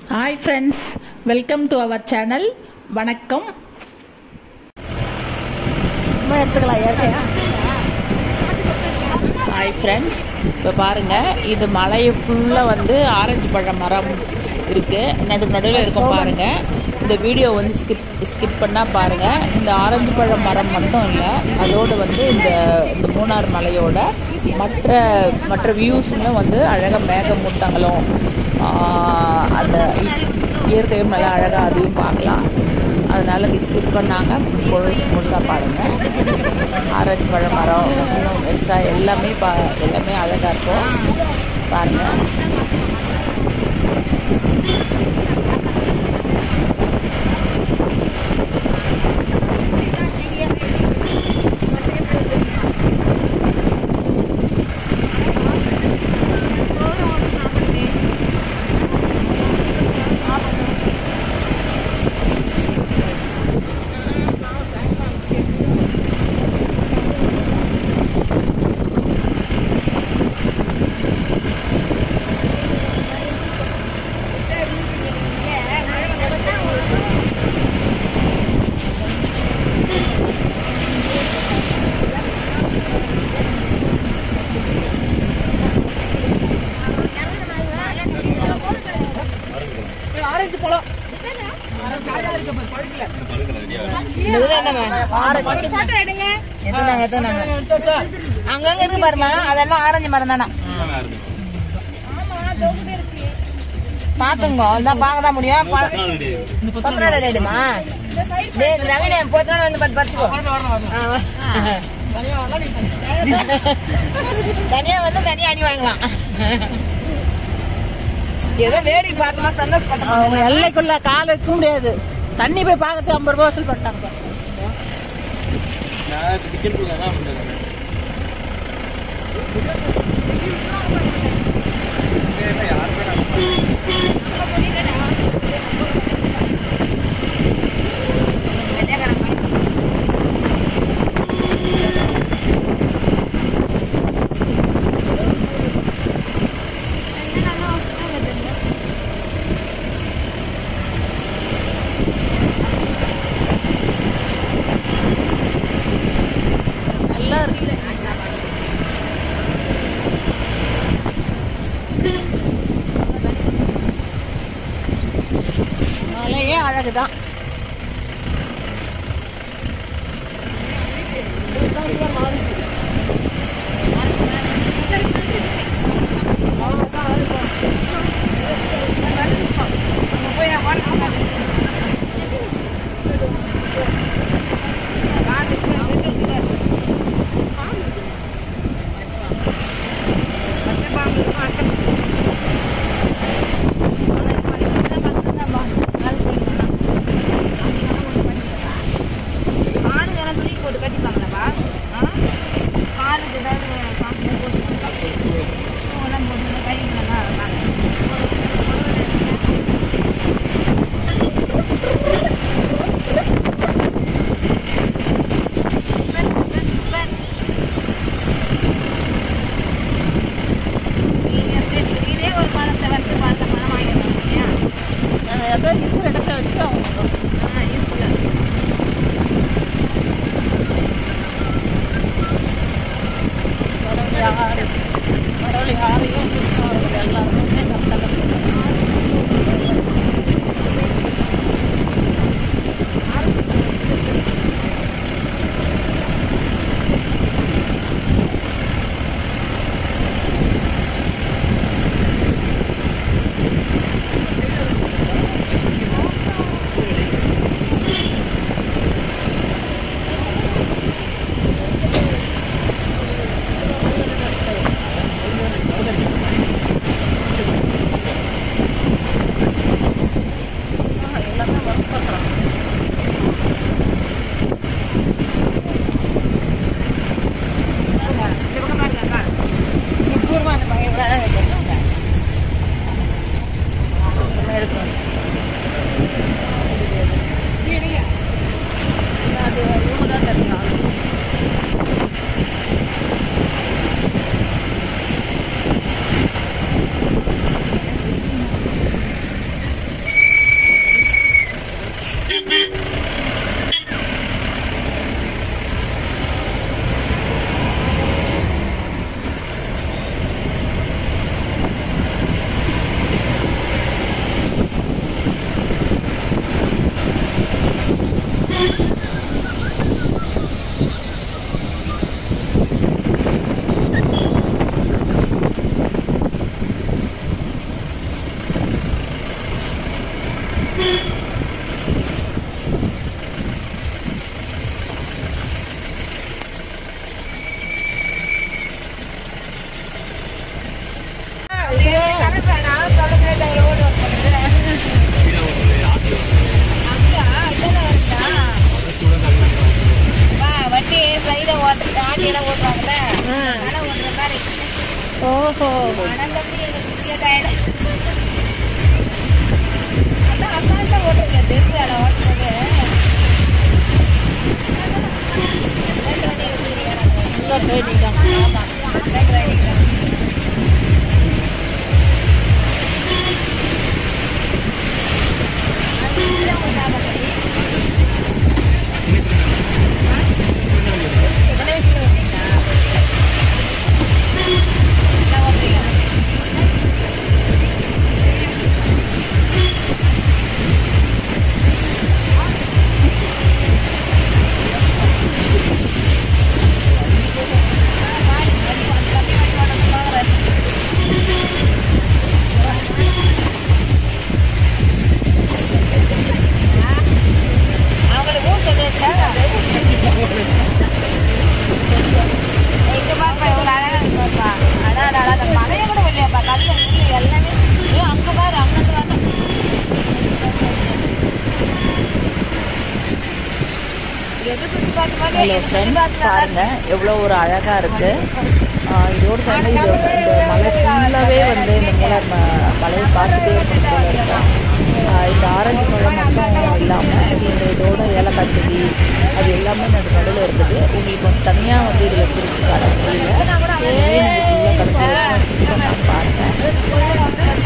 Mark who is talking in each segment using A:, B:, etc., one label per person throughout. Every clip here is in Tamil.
A: Hi friends welcome to our channel வணக்கம் சும்மா எடுத்துக்கலாம் ஏற்கையா ஹாய் ஃப்ரெண்ட்ஸ் இப்போ பாருங்கள் இது மலையை ஃபுல்லாக வந்து ஆரஞ்சு பழ மரம் இருக்குது நடு நடுவில் இருக்கும் பாருங்கள் இந்த வீடியோ வந்து ஸ்கிப் ஸ்கிப் பண்ணால் பாருங்கள் இந்த ஆரஞ்சு பழ மரம் மட்டும் இல்லை அதோடு வந்து இந்த இந்த மூணார் மலையோட மற்ற மற்ற வியூஸுமே வந்து அழகாக மேகமூட்டங்களும் ஆஹ், அந்த இ- இயற்கையும் நல்லா அழகாக அதையும் பார்க்கலாம் அதனால ஸ்கிப் பண்ணாங்க முழுசு முழுசாக பாருங்கள் ஆரஞ்சு பழ மரம் இன்னும் எக்ஸ்ட்ரா எல்லாமே பா எல்லாமே அழகாக இருக்கும் பாருங்கள்
B: ஆரஞ்சு பழம்
C: எடுத்துனாங்க எடுத்துனாங்க அங்கங்க இருக்கு பாருமா அதெல்லாம் ஆரஞ்சு மரம் தானா பாத்துங்க அதான் பார்க்க தான் முடியும் பத்து நாள் ரெடிமா டேய் நவீன பத்து நாள் வந்து பத்து பறிச்சுக்கோ ஆ, வா. தனியா வந்து தனியா அடி வாங்கலாம் ஏதோ வேடிக்கை பார்த்தோமா சந்தோஷப்பட்டோம்
A: அவங்க எல்லைக்குள்ள கால் வைக்க முடியாது தண்ணி போய் பார்க்கறதுக்கு ஐம்பது ரூபா வசூல் பண்ணிட்டாங்க நல்லா இருக்கு மலையே அழகுதான்
C: காலுக்கு எல்லாம் துணி போட்டு கட்டிப்பாங்களாப்பா ஆ? காலுக்கு ஏதாவது சாப்பிட்டு போட்டு பூவெல்லாம் போட்டு கைக்கு நல்லா இதே ஒரு பழத்தை வந்து பழத்தை பழம் வாங்கிடலாம் இல்லையா
A: ஏதோ இருக்கிற இடத்த வச்சு அவங்க
C: ஆ யூஸ்ஃபுல்லாக
A: கடவுள் யாரு கடவுள் யாரையும் அவர்கள் எல்லாருமே கஷ்டப்பட்டு எல்லாமே ஒர்க் பண்ணுறாங்க
C: இந்த பக்கம் பாருங்க அக்கா தூரமாக அந்த பையன் இவ்வளோ அழகாக வச்சிருக்காங்க
A: எடுக்கணும் அது இவங்க தான் தெரியும்
C: பார்த்து பார்த்து
A: ஹலோ
C: சொல்லி
A: ஃப்ரெண்ட்ஸ்
C: பார்த்து நல்லா
A: பாருங்க எவ்வளோ ஒரு அழகாக இருக்கு ஆஹ் இதோட சேர்ந்து இது இந்த மலை ஃபுல்லாகவே வந்து இந்த மூலை ம- மலையை பார்த்துட்டே இருக்கணும் போல இருக்கும் ஆஹ் இந்த ஆரஞ்சு பழம் மட்டும் இல்லாமல் இந்த இதோட ஏலக்காய் செடி அது எல்லாமே நடு நடுவில் இருக்குது உங்களுக்கு வந்து தனியாக வந்து இதில் பிரித்து காட்ட முடியல எனவே நீங்கள் ஃபுல்லாக கடைசி வரைக்கும் skip பண்ணாம பாருங்க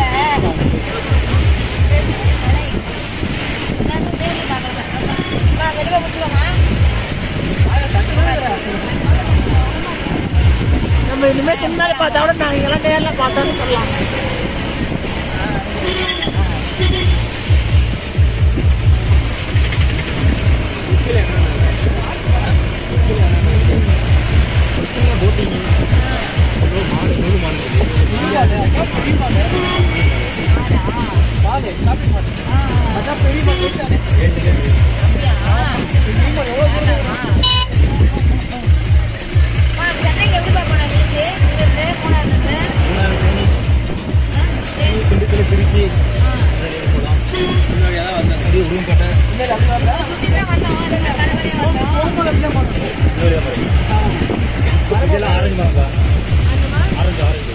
A: நம்ம இனிமேல் சினிமால பார்த்தா கூட நாங்கள் இதெல்லாம் நேரில் பார்த்தோன்னு சொல்லலாம்
C: சென்னைக்கு எப்படி பார்ப்போம் நீங்க இங்கிருந்து மூணாவது
B: திண்டுக்கல் திருச்சி முன்னாடி அதான் வந்தேன் அது ரூம் கட்ட
C: சுற்றி தான் வந்தோம் ரெண்டு கடவுளே வந்தோம்
B: இதெல்லாம் ஆரஞ்சு மாங்கா ஆரஞ்சு ஆரஞ்சு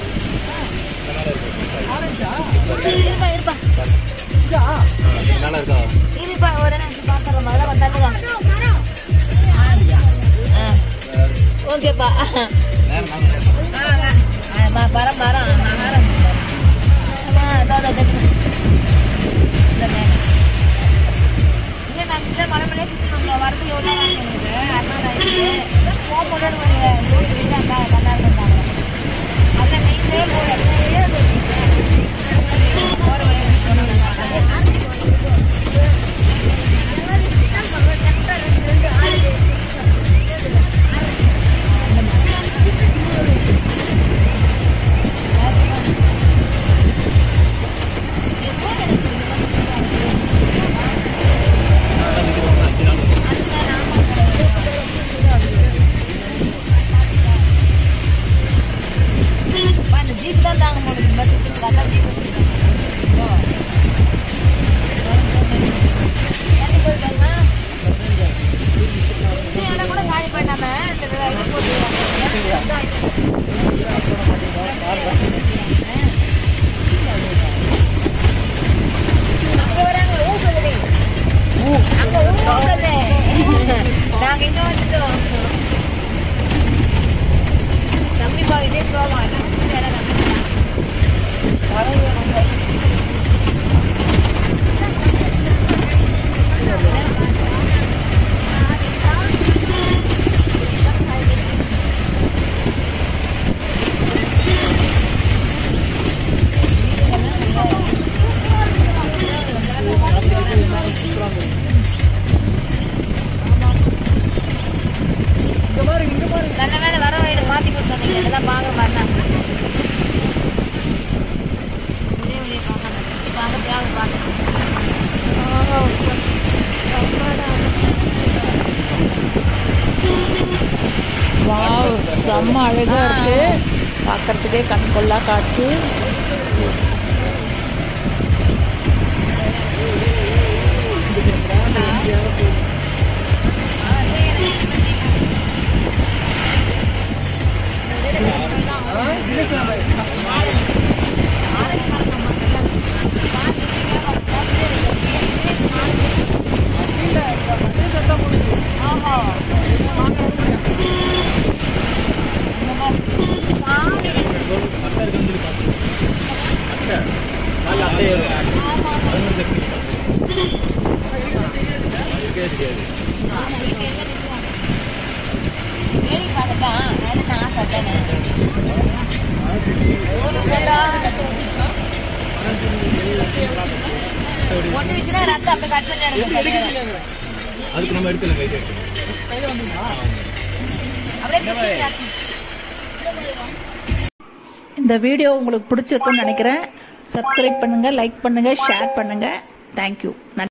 C: இருப்பா இருப்பா
B: நல்லா இருக்கா
C: இருப்பா ஒரு நிமிஷம் பார்த்துறோம் முதல்ல தந்துதான் ஓகேப்பா
B: நேரம் நாங்கள்
C: மரம் மரம் மரம் ஆமா அதான் அதான் இல்லை நான் இந்த மலைமலையே சுற்றி வந்தோம் வரதுக்கு எவ்வளோ நேரம் எங்களுக்கு அதனால ஆயிடுச்சு போகும்போது அது கொஞ்சம் ரோடு வெளியே அந்த கண்ணாடி வந்தாங்க அதில் மெயின்லேயே போகல போகிற வழியில் போனோம் அந்த ஜீப் தான் தாங்க முடியுது பஸ் பார்த்தா ஜீப் இடம் கூட காலி பண்ணாம இந்த இது போட்டு அங்க வராங்க ஊ சொல்லுடி அங்க ஊ சொல்லு நாங்க இங்க வந்துட்டோம் தம்பி பா இதே ப்ரோமா நல்ல வேலை வர வழியில மாத்தி கொடுத்தாங்க எல்லாம் பாக்குற மாதிரிலாம் இதே வழியை பார்க்காம சுத்தி பார்க்க தேவை பார்க்கணும்
A: வாவ் செம்ம அழகா இருக்கு பார்க்கறதுக்கே கண் கொள்ளா காட்சி
C: ஆமா
B: நல்ல அட்டை ஏறும் பதினொன்று செகண்ட்
C: வேலை பார்க்கத்தான் வேணும்னு ஆசை தானே ஒரு போட்டா ஒட்டு வச்சுன்னா ரத்தம் அப்படியே கட் பண்ணி எடுக்கணும்
B: அதுக்கு நம்ம எடுத்துல கைது எடுத்து
C: அப்படியே பிச்சு ரத்தம்.
A: இந்த வீடியோ உங்களுக்கு பிடிச்சிருக்குன்னு நினைக்கிறேன் சப்ஸ்கிரைப் பண்ணுங்க லைக் பண்ணுங்க ஷேர் பண்ணுங்க தேங்க்யூ